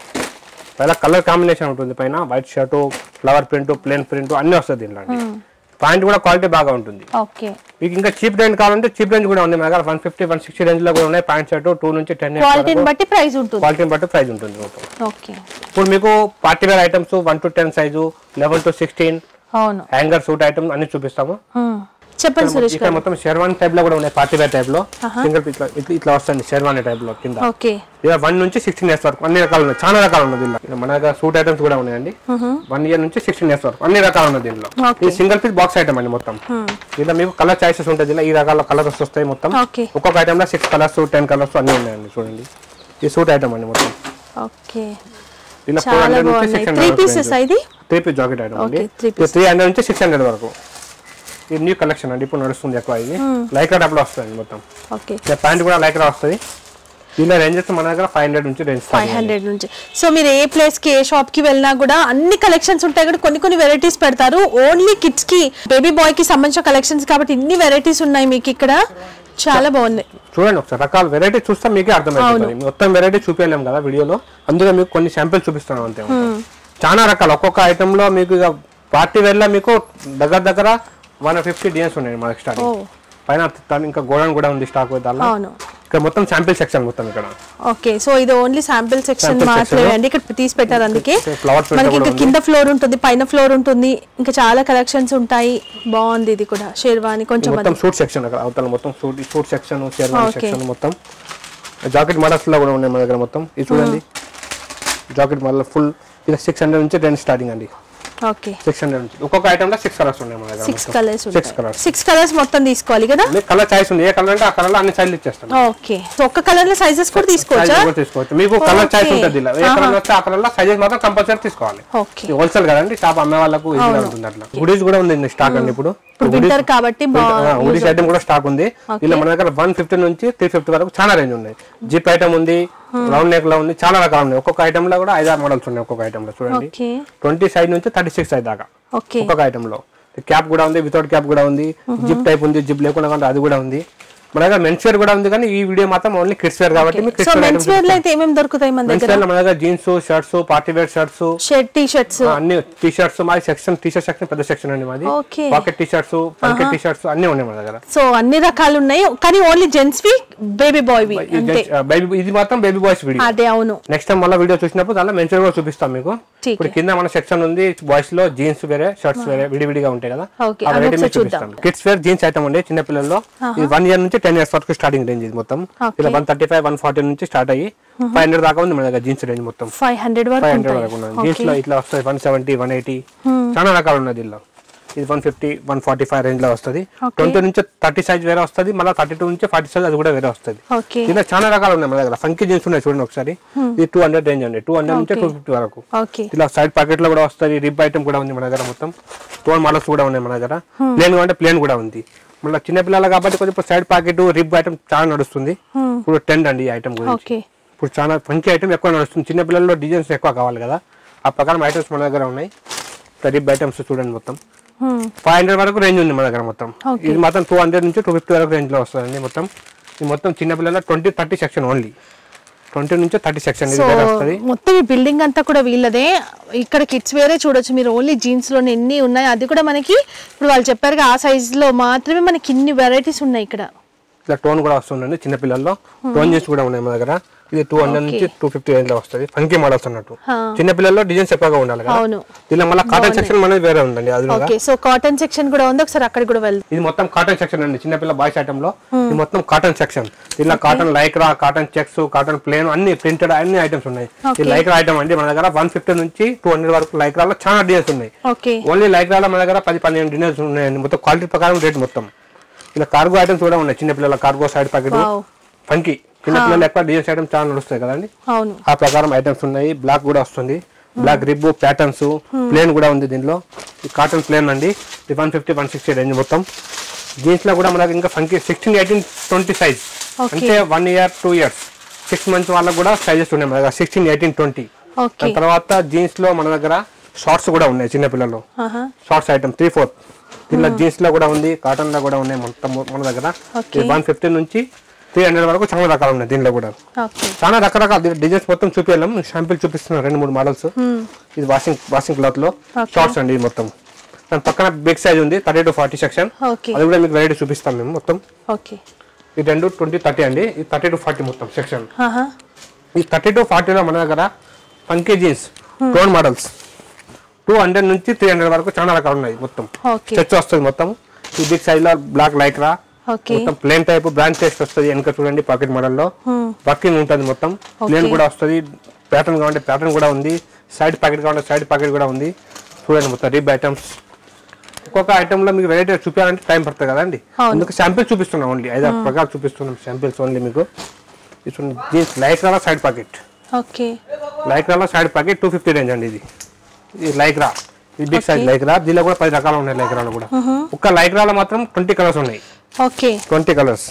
పైన కలర్ కాంబినేషన్ ఉంటుంది పైన white shirt flower print plain print అన్ని వస్తుంది దీంట్లో ప్యాంట్ కూడా క్వాలిటీ బాగా ఉంటుంది ఓకే మీకు ఇంకా చీప్ రేంజ్ కావాలంటే చీప్ రేంజ్ కూడా ఉంది మన దగ్గర one fifty one sixty range లో కూడా ఉన్నాయి ప్యాంట్ షర్ట్ టూ నుంచి టెన్ క్వాలిటీని బట్టి ప్రైస్ ఉంటుంది క్వాలిటీని బట్టి ప్రైస్ ఉంటుంది మొత్తం ఓకే ఇప్పుడు మీకు party wear items one to ten size eleven to sixteen అవును హ్యాంగర్ సూట్ ఐటమ్ అన్ని చూపిస్తాము Hmm. చెప్పండి సురేష్ ఇక్కడ మొత్తం షెర్వాన్ టైప్ లో కూడా ఉన్నాయి పార్టీ వేర్ టైప్ లో సింగిల్ ఇట్లా ఇట్లా- ఇట్లా వస్తుంది షెర్వానీ టైప్ లో కింద ఓకే ఇలా వన్ నుంచి సిక్స్టీన్ ఇయర్స్ వరకు అన్ని రకాలు ఉన్నాయి చాలా రకాలు ఉన్నాయి దీనిలో ఇలా మన దగ్గర సూట్ ఐటమ్స్ కూడా ఉన్నాయండి వన్ ఇయర్ నుంచి సిక్స్టీన్ ఇయర్స్ వరకు అన్ని రకాలు ఉన్నాయి దీనిలో Okay. ఇది సింగిల్ పీస్ బాక్స్ ఐటమ్ అండి మొత్తం ఇలా మీకు కలర్ చాయిసెస్ ఉంటుంది ఇలా ఈ రకాల కలర్స్ వస్తాయి మొత్తం ఓకే ఒక్కొక్క ఐటమ్ లో సిక్స్ కలర్స్ టెన్ కలర్స్ అన్ని ఉన్నాయండి చూడండి ఈ సూట్ ఐటమ్ అండి మొత్తం ఓకే ఇలా ఫోర్ చాలా హండ్రెడ్ నుంచి బాగున్నాయి సిక్స్ త్రీ హండ్రెడ్ పీసెస్ ఇది త్రీ పీస్ జాకెట్ ఐటమ్ అండి Okay, three pieces. Three hundred నుంచి సిక్స్ హండ్రెడ్ వరకు ఇది న్యూ కలెక్షన్ అండి ఇప్పుడు నడుస్తుంది ఎక్కువ ఇది లైక్రా టైప్ లో వస్తుంది మొత్తం ఓకే ప్యాంట్ కూడా లైక్రా వస్తుంది దీనిలో రేంజెస్ మన దగ్గర ఫైవ్ హండ్రెడ్ నుంచి రేంజ్ ఫైవ్ హండ్రెడ్ నుంచి సో మీరు ఏ ప్లేస్ కి ఏ షాప్ కి వెళ్ళినా కూడా అన్ని కలెక్షన్స్ ఉంటాయి కూడా కొన్ని కొన్ని వెరైటీస్ పెడతారు ఓన్లీ కిడ్స్ కి బేబీ బాయ్ కి సంబంధించిన కలెక్షన్స్ కాబట్టి ఇన్ని వెరైటీస్ ఉన్నాయి మీకు ఇక్కడ చాలా బాగుంది చూడండి ఒకసారి రకాల వెరైటీ చూస్తే మీకే అర్థమైపోతుంది మొత్తం వెరైటీ చూపించలేము కదా వీడియోలో అందులో మీకు కొన్ని శాంపిల్స్ చూపిస్తున్నాం అంతే చాలా రకాలు ఒక్కొక్క ఐటమ్ లో మీకు ఇక పార్టీ వేర్ లో మీకు దగ్గర దగ్గర వన్ ఫిఫ్టీ డిజైన్స్ ఉన్నాయి మనకి ఓ స్టార్టింగ్ పైన దాని ఇంకా గోడౌన్ కూడా ఉంది స్టాక్ దానిలో అవును ఇక్కడ మొత్తం శాంపిల్ సెక్షన్ మొత్తం ఇక్కడ ఓకే సో ఇది ఓన్లీ శాంపిల్ సెక్షన్ Sample మాత్రమే section. అండి ఇక్కడ తీసి పెట్టారు అందుకే ఫ్లవర్ ప్రింట్ మనకి కూడా ఇంకా ఉంది కింద ఫ్లోర్ ఉంటుంది పైన ఫ్లోర్ ఉంటుంది ఇంకా చాలా కలెక్షన్స్ ఉంటాయి బాగుంది ఇది కూడా షేర్వాణి కొంచెం మొత్తం సూట్ సెక్షన్ అక్కడ అవతల మొత్తం suit suit section sherwani Okay. Section మొత్తం జాకెట్ మోడల్స్ లో కూడా ఉన్నాయి మన దగ్గర మొత్తం ఇది చూడండి జాకెట్ మోడల్ ఫుల్ ఇది సిక్స్ హండ్రెడ్ నుంచి టెన్ స్టార్టింగ్ అండి ఓకే సిక్స్ హండ్రెడ్ నుంచి ఒక్కొక్క ఐటమ్ లో సిక్స్ కలర్స్ ఉన్నాయి మన దగ్గర six colours six colours six colours మొత్తం తీసుకోవాలి కదా మీకు కలర్ చాయిస్ ఉంది ఏ కలర్ అంటే ఆ కలర్ లో అన్ని సైజులు ఇచ్చేస్తాం ఓకే సో ఒక్క కలర్ లో సైజెస్ కూడా తీసుకోవచ్చా Size కూడా తీసుకోవచ్చు మీకు కలర్ చాయిస్ Okay. ఉంటుంది ఇలా ఏ కలర్ వస్తే ఆ కలర్ లో సైజెస్ మాత్రం కంపల్సరీ తీసుకోవాలి ఓకే హోల్సేల్ కదండి షాప్ అమ్మే వాళ్ళకు ఈజీగా ఉంటుంది అట్లా గుడీస్ కూడా ఉంది స్టాక్ అండి ఇప్పుడు ఇప్పుడు వింటర్ కాబట్టి బా- గుడీస్ ఐటమ్ కూడా స్టాక్ ఉంది ఇలా మన దగ్గర వన్ ఫిఫ్టీ నుంచి త్రీ ఫిఫ్టీ వరకు చాలా రేంజ్ ఉన్నాయి జిప్ ఐటమ్ ఉంది రౌండ్ నెక్ లో ఉంది చాలా రకాలు ఉన్నాయి ఒక్కొక్క ఐటమ్ లో కూడా ఐదారు మోడల్స్ ఉన్నాయి ఒక్కొక్క ఐటమ్ లో చూడండి ఓకే ట్వంటీ సైజ్ నుంచి థర్టీ సిక్స్ సైజ్ దాకా ఓకే ఒక్కొక్క ఐటమ్ లో క్యాప్ కూడా ఉంది వితౌట్ క్యాప్ కూడా ఉంది జిప్ టైప్ ఉంది జిప్ లేకుండా కూడా అది కూడా ఉంది మన దగ్గర మెన్స్ వేర్ కూడా ఉంది కానీ ఈ వీడియో మాత్రం ఓన్లీ కిడ్స్ వేర్ కాబట్టి మీకు so kids wear men's wear లో అయితే ఏమేమి దొరుకుతాయి మన మెన్స్ దగ్గర వేర్ మన దగ్గర jeans shirts party wear shirts shirt T shirts అన్ని టీ షర్ట్స్ మాది సెక్షన్ టీ షర్ట్ సెక్షన్ పెద్ద సెక్షన్ అండి మాది Okay. Pocket T shirts pocket T shirts అన్ని ఉన్నాయి మన దగ్గర సో అన్ని రకాలు ఉన్నాయి కానీ ఓన్లీ జెంట్స్ వి బేబీ బాయ్ వి ఇది అంతే just, ఆ, baby- ఇది మాత్రం బేబీ బాయ్స్ వీడియో అదే అవును నెక్స్ట్ టైం మళ్ళీ వీడియో చూసినప్పుడు దానిలో మెన్స్ వేర్ కూడా చూపిస్తాం మీకు ठीक ఇప్పుడు కింద మన సెక్షన్ ఉంది బాయ్స్ లో జీన్స్ వేరే షర్ట్స్ వేరే విడివిడిగా ఉంటాయి కదా Okay, ఆ అవి variety ఒకసారి మీకు చూపిస్తాం కిడ్స్ వేర్ జీన్స్ ఐటమ్ అండి చిన్న పిల్లల్లో ఇది వన్ ఇయర్ నుంచి టెన్ ఇయర్స్ వరకు స్టార్టింగ్ రేంజ్ ఇది మొత్తం ఇలా one thirty five one forty నుంచి స్టార్ట్ అయ్యి ఫైవ్ హండ్రెడ్ దాకా ఉంది మన దగ్గర జీన్స్ రేంజ్ మొత్తం ఫైవ్ హండ్రెడ్ ఫైవ్ వరకు హండ్రెడ్ ఉంటాయి వరకు ఉన్నది జీన్స్ లో ఇట్లా వస్తుంది వన్ సెవెంటీ వన్ ఎయిటీ చాలా రకాలు ఉన్నాయి దీనిలో ఇది one fifty one forty five range లో వస్తుంది Okay. ట్వంటీ నుంచి థర్టీ సైజ్ వేరే వస్తుంది మళ్ళీ థర్టీ టూ నుంచి ఫార్టీ సైజ్ అది కూడా వేరే వస్తుంది ఓకే దీనిలో చాలా రకాలు ఉన్నాయి మన దగ్గర ఫంకీ జీన్స్ ఉన్నాయి చూడండి ఒకసారి ఇది టూ హండ్రెడ్ రేంజ్ అండి టూ హండ్రెడ్ నుంచి టూ ఫిఫ్టీ వరకు ఓకే ఇలా సైడ్ పాకెట్ లో కూడా వస్తుంది రిబ్ ఐటమ్ కూడా ఉంది మన దగ్గర మొత్తం టోన్ మోడల్స్ కూడా ఉన్నాయి మన దగ్గర ప్లేన్ అంటే ప్లేన్ కూడా ఉంది మళ్ళీ చిన్న పిల్లలు కాబట్టి కొంచెం సైడ్ పాకెట్ రిబ్ ఐటమ్ చాలా నడుస్తుంది ఇప్పుడు ట్రెండ్ అండి ఈ ఐటమ్ గురించి ఓకే ఇప్పుడు చాలా ఫంకీ ఐటమ్ ఎక్కువ నడుస్తుంది చిన్న పిల్లల్లో డిజైన్స్ ఎక్కువ కావాలి కదా ఆ ప్రకారం ఐటమ్స్ మన దగ్గర ఉన్నాయి రిబ్ ఐటమ్స్ చూడండి మొత్తం ఫైవ్ హండ్రెడ్ వరకు రేంజ్ ఉంది మన దగ్గర మొత్తం Okay. ఇది మొత్తం టూ హండ్రెడ్ నుంచి టూ ఫిఫ్టీ వరకు రేంజ్ లో వస్తుందండి మొత్తం ఇది మొత్తం చిన్న పిల్లల twenty thirty section only twenty నుంచి థర్టీ సెక్షన్ ఇది సో వేరే వస్తుంది మొత్తం ఈ బిల్డింగ్ అంతా కూడా వీళ్ళదే ఇక్కడ కిడ్స్ వేరే చూడొచ్చు మీరు ఓన్లీ జీన్స్ లోనే ఎన్ని ఉన్నాయి అది కూడా మనకి ఇప్పుడు వాళ్ళు చెప్పారుగా ఆ సైజ్ లో మాత్రమే మనకి ఇన్ని వెరైటీస్ ఉన్నాయి ఇక్కడ ఇట్లా టోన్ కూడా వస్తుందండి చిన్న పిల్లల్లో టోన్ జీన్స్ కూడా ఉన్నాయి మా దగ్గర ఇది టూ హండ్రెడ్ నుంచి టూ ఫిఫ్టీ రేంజ్ లో వస్తుంది ఫంకీ మోడల్స్ అన్నట్టు హా. చిన్న పిల్లల్లో డిజైన్స్ ఎక్కువగా ఉండాలి కదా అవును ఇలా మళ్ళీ కాటన్ సెక్షన్ అనేది వేరే ఉందండి అది ఓకే సో కాటన్ సెక్షన్ కూడా ఉంది ఒకసారి అక్కడ కూడా వెళ్దాం ఇది మొత్తం కాటన్ సెక్షన్ అండి చిన్నపిల్ల బాయ్స్ ఐటమ్ లో ఇది మొత్తం కాటన్ సెక్షన్ దీనిలో cotton lycra cotton checks cotton plain అన్ని ప్రింటెడ్ అన్ని ఐటమ్స్ ఉన్నాయి ఈ లైక్రా ఐటమ్ అండి మన దగ్గర వన్ ఫిఫ్టీ నుంచి టూ హండ్రెడ్ వరకు లైక్రాలో చాలా డిజైన్స్ ఉన్నాయి ఓకే ఓన్లీ లైక్రాలో మన దగ్గర పది పన్నెండు డిజైన్స్ ఉన్నాయండి మొత్తం క్వాలిటీ ప్రకారం రేట్ మొత్తం ఇలా కార్గో ఐటమ్స్ కూడా ఉన్నాయి చిన్నపిల్లల cargo side packet wow funky చిన్నపిల్లలు ఎక్కువ డిజైన్స్ ఐటమ్స్ చాలా నడుస్తాయి కదండి అవును ఆ ప్రకారం ఐటమ్స్ ఉన్నాయి బ్లాక్ కూడా వస్తుంది బ్లాక్ రిబ్ ప్యాటర్న్స్ ప్లేన్ కూడా ఉంది దీనిలో ఈ కాటన్ ప్లేన్ అండి ఇది one fifty one sixty range మొత్తం జీన్స్ లో కూడా మనకి ఇంకా funky sixteen eighteen twenty size Okay. అంటే one year two years six months వాళ్ళకి కూడా సైజెస్ ఉన్నాయి మన దగ్గర సిక్స్టీన్ ఎయిటీన్ ట్వంటీ ఓకే దాని తర్వాత జీన్స్ లో మన దగ్గర షార్ట్స్ కూడా ఉన్నాయి చిన్నపిల్లలు ఆహా. షార్ట్స్ ఐటమ్ త్రీ ఫోర్త్ దీనిలో జీన్స్ లో కూడా ఉంది కాటన్ లో కూడా ఉన్నాయి మొత్తం మన దగ్గర Okay. వన్ ఫిఫ్టీ నుంచి త్రీ హండ్రెడ్ వరకు చాలా రకాలు ఉన్నాయి దీనిలో కూడా ఓకే చాలా రకరకాల డిజైన్స్ మొత్తం చూపించాం షాంపిల్ చూపిస్తున్నాం రెండు మూడు మోడల్స్ ఇది వాషింగ్ వాషింగ్ క్లాత్ లో Okay. షార్ట్స్ అండి ఇది మొత్తం దాని పక్కన బిగ్ సైజ్ ఉంది thirty to forty section okay అది కూడా మీకు వెరైటీ చూపిస్తాం మేము మొత్తం ఓకే ఈ రెండు ట్వంటీ థర్టీ అండి ఈ థర్టీ టు ఫార్టీ మొత్తం సెక్షన్ ఆహా. ఈ థర్టీ టు ఫార్టీలో మన దగ్గర funky jeans tone models two hundred నుంచి త్రీ హండ్రెడ్ వరకు చాలా రకాలు ఉన్నాయి మొత్తం ఓకే స్ట్రెచ్ వస్తుంది మొత్తం ఈ బిగ్ సైజ్ లో బ్లాక్ లైక్రా ఓకే మొత్తం ప్లేన్ టైప్ బ్రాండ్ టేస్ట్ వస్తుంది వెనక చూడండి పాకెట్ మోడల్ లో వర్కింగ్ ఉంటుంది మొత్తం ప్లేన్ కూడా వస్తుంది ప్యాటర్న్ కావాలంటే ప్యాటర్న్ కూడా ఉంది సైడ్ ప్యాకెట్ కావాలంటే సైడ్ ప్యాకెట్ కూడా ఉంది చూడండి మొత్తం రిబ్ ఐటమ్స్ ఒక్కొక్క ఐటమ్ లో మీకు వెరైటీ చూపించాలంటే టైం పడుతుంది కదండి అవును. అందుకు శాంపిల్ చూపిస్తున్నాం ఓన్లీ ఐదు ఆరు ప్రకారం చూపిస్తున్నాం శాంపిల్స్ ఓన్లీ మీకు ఇది చూడండి jeans lycra side packet okay లైక్రాలో side packet two fifty range అండి ఇది ఇది లైక్రా ఇది బిగ్ సైజ్ లైక్రా దీనిలో కూడా పది రకాలు ఉన్నాయి లైక్రాలో కూడా ఒక్క లైక్రాలో మాత్రం ట్వంటీ కలర్స్ ఉన్నాయి ఓకే ట్వంటీ కలర్స్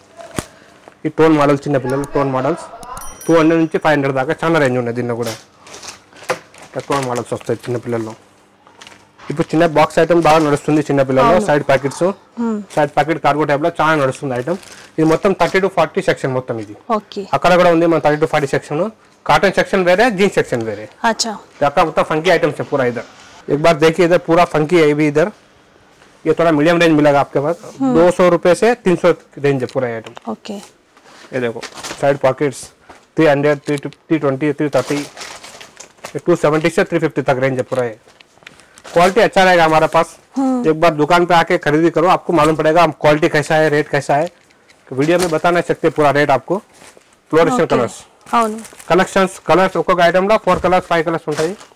ఈ టోన్ మోడల్స్ చిన్న పిల్లలు టోన్ మోడల్స్ టూ హండ్రెడ్ నుంచి ఫైవ్ హండ్రెడ్ దాకా చాలా రేంజ్ ఉన్నాయి దీనిలో కూడా టోన్ మోడల్స్ వస్తాయి చిన్న పిల్లల్లో ఇప్పుడు చిన్న బాక్స్ ఐటమ్ బాగా నడుస్తుంది చిన్న పిల్లల్లో side packets side packet cargo type లో చాలా నడుస్తుంది ఐటమ్ ఇది మొత్తం థర్టీ టు ఫార్టీ సెక్షన్ మొత్తం ఇది ఓకే అక్కడ కూడా ఉంది మన thirty to forty section cotton section वेरे जीन्स सेक्शन वेरे अच्छा आपका मतलब फंकी आइटम्स है पूरा इधर एक बार देखिए इधर पूरा फंकी है भी इधर ये थोड़ा मीडियम रेंज मिलेगा आपके पास दो सौ रुपये से तीन सौ रेंज है पूरा आइटम ओके ये देखो side pockets three hundred three three twenty three thirty two seventy से थ्री फिफ्टी तक रेंज है पूरा ये क्वालिटी अच्छा रहेगा हमारे पास एक बार दुकान पे आके खरीदी करो आपको मालूम पड़ेगा क्वालिटी कैसा है रेट कैसा है वीडियो में बता नहीं सकते पूरा रेट आपको फ्लोरेशन Okay. कलर्स అవును కలెక్షన్స్ కలర్స్ ఒక్కొక్క ఐటెంలో ఫోర్ కలర్స్ ఫైవ్ కలర్స్ ఉంటాయి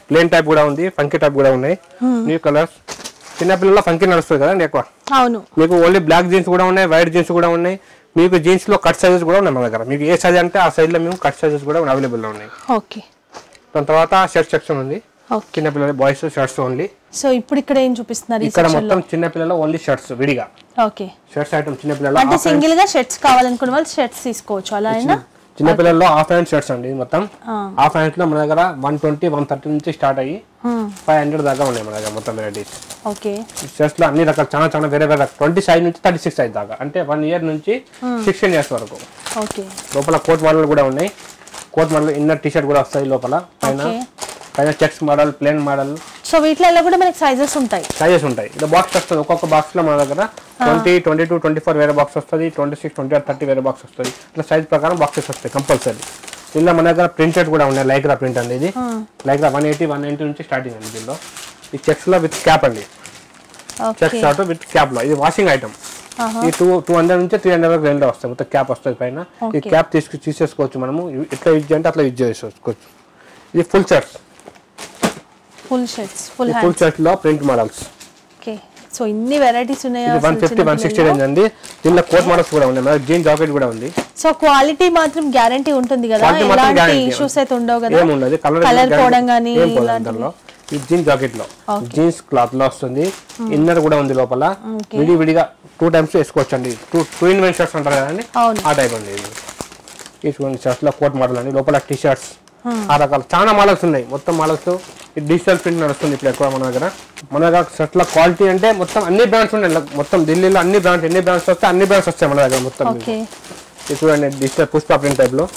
ప్లేన్ టైప్ కూడా ఉంది ఫంకీ టైప్ కూడా ఉన్నాయి న్యూ కలర్స్ చిన్నపిల్లల ఫంకీ నడుస్తుంది కదండి ఎక్కువ అవును మీకు ఓన్లీ బ్లాక్ జీన్స్ కూడా ఉన్నాయి వైట్ జీన్స్ కూడా ఉన్నాయి మీకు జీన్స్ లో కట్ సైజెస్ కూడా ఉన్నాయి మన దగ్గర మీకు ఏ సైజ్ అంటే ఆ సైజ్ లో మేము కట్ సైజెస్ కూడా అవైలబుల్ లో ఉన్నాయి ఓకే దాని తర్వాత షర్ట్ సెక్షన్ ఉంది ఓకే చిన్నపిల్లల బాయ్స్ షర్ట్స్ ఓన్లీ సో ఇప్పుడు ఇక్కడ ఏం చూపిస్తున్నారు ఈ ఇక్కడ సెక్షన్ లో మొత్తం చిన్నపిల్లల ఓన్లీ షర్ట్స్ విడిగా ఓకే షర్ట్స్ ఐటమ్ చిన్నపిల్లల అంటే సింగిల్ గా షర్ట్స్ కావాలనుకున్న వాళ్ళు షర్ట్స్ తీసుకోవచ్చు అలా అయినా చిన్నపిల్లల్లో హాఫ్ హ్యాండ్ షర్ట్స్ అండి ఇది మొత్తం ఆ. హాఫ్ హ్యాండ్స్ లో మన దగ్గర వన్ ట్వంటీ వన్ థర్టీ నుంచి స్టార్ట్ అయ్యి ఫైవ్ హండ్రెడ్ దాకా ఉన్నాయి మన దగ్గర మొత్తం వెరైటీస్ ఓకే షర్ట్స్ లో అన్ని రకాల చాలా చాలా వేరే వేరే ట్వంటీ సైజ్ నుంచి థర్టీ సిక్స్ సైజ్ దాకా అంటే వన్ ఇయర్ నుంచి సిక్స్టీన్ ఇయర్స్ వరకు ఓకే లోపల కోట్ మోడల్ కూడా ఉన్నాయి coat model inner T shirt కూడా వస్తాయి లోపల పైన ఓకే పైన checks model plain model so వీటిలో కూడా మనకి సైజెస్ ఉంటాయి సైజెస్ ఉంటాయి ఇది బాక్స్ వస్తుంది ఒక్కొక్క బాక్స్ లో మన దగ్గర twenty twenty two twenty four వేరే బాక్స్ వస్తుంది twenty six twenty eight thirty వేరే బాక్స్ వస్తుంది ఇట్లా సైజ్ ప్రకారం బాక్సెస్ వస్తాయి కంపల్సరీ దీనిలో మన దగ్గర ప్రింటెడ్ కూడా ఉన్నాయి లైక్రా ప్రింట్ అండి ఇది lycra one eighty one ninety నుంచి స్టార్టింగ్ అండి దీనిలో ఈ చెక్స్ లో విత్ క్యాప్ అండి okay check short with cap లో ఇది వాషింగ్ ఐటమ్ ఈ టూ టూ హండ్రెడ్ నుంచి త్రీ హండ్రెడ్ వరకు రేంజ్ వస్తాయి మొత్తం క్యాప్ వస్తుంది పైన ఈ Okay. క్యాప్ తీసుకు తీసేసుకోవచ్చు మనము ఎట్లా యూజ్ చేయాలంటే అట్లా యూజ్ చేసుకోవచ్చు ఇది full shirts full shirts full full hands shirts లో ప్రింట్ మోడల్స్ ఓకే సో ఇన్ని వెరైటీస్ ఉన్నాయా ఇది one fifty one sixty range అండి దీనిలో కోట్ మోడల్స్ కూడా ఉన్నాయి మన జీన్ జాకెట్ కూడా ఉంది సో క్వాలిటీ మాత్రం గ్యారంటీ ఉంటుంది కదా Quality మాత్రం ఎలాంటి guarantee. ఇష్యూస్ అయితే ఉండవు కదా ఏముండదు కలర్ కలర్ పోవడం కానీ ఏం పోదు ఇలాంటివి దానిలో ఈ జీన్స్ జాకెట్ లో జీన్స్ క్లాత్ లో వస్తుంది ఇన్నర్ కూడా ఉంది లోపల Okay. విడి విడిగా టూ టైమ్స్ వేసుకోవచ్చు అండి two two in one shirts అంటారు కదండి అవును ఆ టైప్ అండి ఇది ఈ చూడండి షర్ట్స్ లో కోట్ మోడల్ అండి లోపల టీ షర్ట్స్ ఆ రకాలు చాలా మోడల్స్ ఉన్నాయి మొత్తం మోడల్స్ డిజిటల్ ప్రింట్ నడుస్తుంది ఇప్పుడు ఎక్కువ మన దగ్గర మన దగ్గర షర్ట్ల క్వాలిటీ అంటే మొత్తం అన్ని బ్రాండ్స్ ఉన్నాయి ఇలా మొత్తం ఢిల్లీలో అన్ని బ్రాండ్స్ ఎన్ని బ్రాండ్స్ వస్తే అన్ని బ్రాండ్స్ వస్తాయి మన దగ్గర మొత్తం ఓకే ఇది చూడండి డిజిటల్ పుష్ప ప్రింట్ టైప్ లో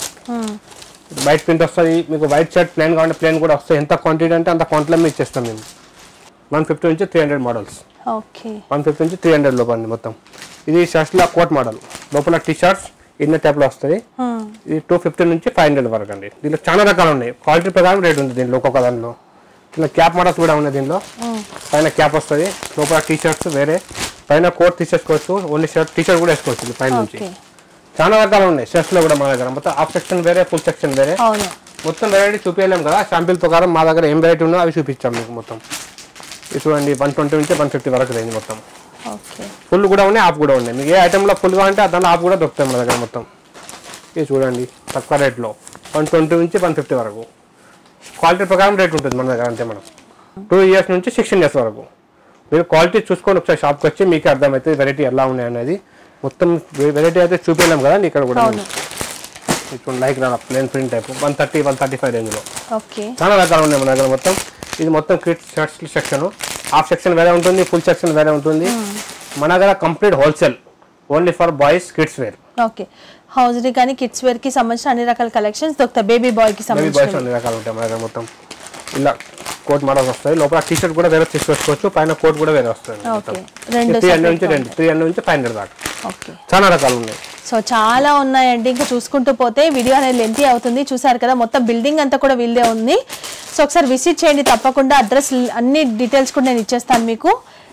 వైట్ ప్రింట్ వస్తుంది మీకు వైట్ షర్ట్ ప్లేన్ కావాలంటే ప్లేన్ కూడా వస్తుంది ఎంత క్వాంటిటీ అంటే అంత క్వాంటిటీలో మేము ఇచ్చేస్తాం మేము వన్ ఫిఫ్టీ నుంచి three hundred models okay one fifty నుంచి త్రీ హండ్రెడ్ లోపల అండి మొత్తం ఇది షర్ట్స్లో కోట్ మోడల్ లోపల టీ షర్ట్స్ ఇన్న టైప్లో వస్తుంది ఇది టూ ఫిఫ్టీ నుంచి ఫైవ్ హండ్రెడ్ వరకు అండి దీనిలో చాలా రకాలు ఉన్నాయి క్వాలిటీ ప్రకారం రేట్ ఉంది దీనిలో ఒక్కొక్క దానిలో ఇలా క్యాప్ మోడల్స్ కూడా ఉన్నాయి దీనిలో పైన క్యాప్ వస్తుంది లోపల టీ షర్ట్స్ వేరే పైన కోట్ తీసేసుకోవచ్చు ఓన్లీ షర్ట్ టీ షర్ట్ కూడా వేసుకోవచ్చు ఇది పైన నుంచి ఓకే చాలా రకాలు ఉన్నాయి షర్ట్స్ లో కూడా మా దగ్గర మొత్తం హాఫ్ సెక్షన్ వేరే ఫుల్ సెక్షన్ వేరే అవును మొత్తం వెరైటీ చూపించలేం కదా శాంపిల్ ప్రకారం మా దగ్గర ఏం వెరైటీ ఉందో అవి చూపించాం మీకు మొత్తం ఇది చూడండి వన్ ట్వంటీ నుంచి వన్ ఫిఫ్టీ వరకు రేంజ్ మొత్తం ఓకే ఫుల్ కూడా ఉన్నాయి ఆఫ్ కూడా ఉన్నాయి మీకు ఏ ఐటెంలో ఫుల్ కావాలంటే దాంట్లో ఆఫ్ కూడా దొరుకుతాయి మన దగ్గర మొత్తం ఇది చూడండి తక్కువ రేట్లో వన్ ట్వంటీ నుంచి వన్ ఫిఫ్టీ వరకు క్వాలిటీ ప్రకారం రేట్ ఉంటుంది మన దగ్గర అంతే మనం టూ ఇయర్స్ నుంచి సిక్స్టీన్ ఇయర్స్ వరకు మీరు క్వాలిటీ చూసుకొని ఒకసారి షాప్కి వచ్చి మీకే అర్థమవుతుంది వెరైటీ ఎలా ఉన్నాయి అనేది మొత్తం వెరైటీ అయితే చూపించలేం కదా ఇక్కడ కూడా అవును ఇప్పుడు lycra plain print type one thirty one thirty five రేంజ్లో ఓకే చాలా రకాలు ఉన్నాయి మన దగ్గర మొత్తం ఇది మొత్తం kids shirts section half section వేరే ఉంటుంది ఫుల్ సెక్షన్ వేరే ఉంటుంది మన దగ్గర complete wholesale only for boys kids wear okay hosiery కానీ కిడ్స్ వేర్ కి సంబంధించిన అన్ని రకాల కలెక్షన్స్ దొరుకుతాయి బేబీ బాయ్ కి బేబీ సంబంధించిన బాయ్స్ అన్ని రకాలు ఉంటాయి మన దగ్గర మొత్తం ఇలా కోట్ మోడల్స్ వస్తాయి లోపల టీ షర్ట్ కూడా వేరే తీసుకొచ్చుకోవచ్చు పైన కోట్ కూడా వేరే వస్తుంది ఓకే రెండు త్రీ హండ్రెడ్ నుంచి రెండు త్రీ హండ్రెడ్ నుంచి ఫైవ్ హండ్రెడ్ దాకా ఓకే చాలా రకాలు ఉన్నాయి సో చాలా ఉన్నాయండి ఇంకా చూసుకుంటూ పోతే వీడియో అనేది లెంతీ అవుతుంది చూసారు కదా మొత్తం బిల్డింగ్ అంతా కూడా వీళ్ళే ఉంది సో ఒకసారి విజిట్ చేయండి తప్పకుండా అడ్రస్ అన్ని డీటెయిల్స్ కూడా నేను ఇచ్చేస్తాను మీకు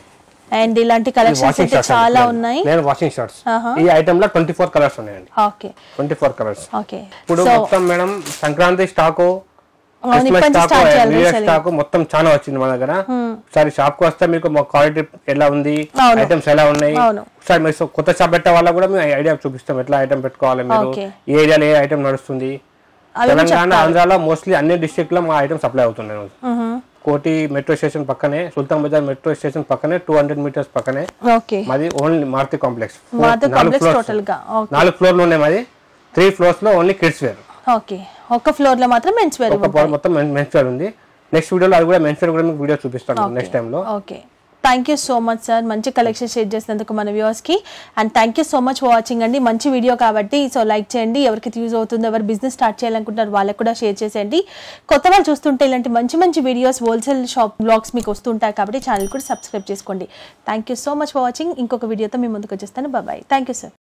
అండ్ ఇలాంటి కలెక్షన్స్ వాషింగ్ అయితే షర్ట్స్ చాలా ఉన్నాయి నేను వాషింగ్ షర్ట్స్ ఆహా. ఈ ఐటమ్ లో ట్వంటీ ఫోర్ కలర్స్ ఉన్నాయండి okay twenty four colours okay ఇప్పుడు సో మొత్తం మేడం సంక్రాంతి స్టాకు అవును, క్రిస్మస్ ఇప్పటి నుంచి స్టాకు start చేయాలి న్యూ ఇయర్ selling. స్టాకు మొత్తం చాలా వచ్చింది మన దగ్గర ఒకసారి షాప్ కు వస్తే మీకు మా క్వాలిటీ ఎలా ఉంది అవును. ఐటమ్స్ ఎలా ఉన్నాయి అవును. ఒకసారి మీరు కొత్త షాప్ పెట్టే వాళ్ళ కూడా మేము ఐడియా చూపిస్తాం ఎట్లా ఐటమ్ పెట్టుకోవాలి మీరు Okay. ఏ ఏరియాలో ఏ ఐటమ్ నడుస్తుంది అవి కూడా తెలంగాణ ఆంధ్రాలో మోస్ట్లీ అన్ని డిస్ట్రిక్ట్ లో మా ఐటమ్ సప్లై అవుతున్నాయి రోజు. కోటి మెట్రో స్టేషన్ పక్కనే సుల్తాన్ బజార్ మెట్రో స్టేషన్ పక్కనే టూ హండ్రెడ్ మీటర్స్ పక్కనే ఓకే మాది ఓన్లీ మారుతి కాంప్లెక్స్ మారుతి నాలుగు కాంప్లెక్స్ ఫ్లోర్స్ టోటల్ గా ఓకే నాలుగు ఫ్లోర్లు ఉన్నాయి మాది త్రీ ఫ్లోర్స్ లో ఓన్లీ కిడ్స్ వేర్ ఓకే ఒక ఫ్లోర్ లో మాత్రం మెన్స్ వేర్ ఒక పవర్ మొత్తం మెన్స్ వేర్ ఉంది నెక్స్ట్ వీడియోలో అది కూడా మెన్స్ వేర్ కూడా మీకు వీడియో చూపిస్తాను నెక్స్ట్ టైంలో okay thank you so much sir మంచి కలెక్షన్ షేర్ చేసినందుకు మన వ్యూవర్స్కి and thank you so much for watching అండి మంచి వీడియో కాబట్టి సో లైక్ చేయండి ఎవరికి యూజ్ అవుతుందో ఎవరు బిజినెస్ స్టార్ట్ చేయాలనుకుంటారు వాళ్ళకి కూడా షేర్ చేసేయండి కొత్త వాళ్ళు చూస్తుంటే ఇలాంటి మంచి మంచి వీడియోస్ హోల్సేల్ షాప్ బ్లాగ్స్ మీకు వస్తుంటాయి కాబట్టి ఛానల్ కూడా సబ్స్క్రైబ్ చేసుకోండి thank you so much for watching ఇంకొక వీడియోతో మీ ముందుకు వచ్చేస్తాను బాయ్ థ్యాంక్ యూ సార్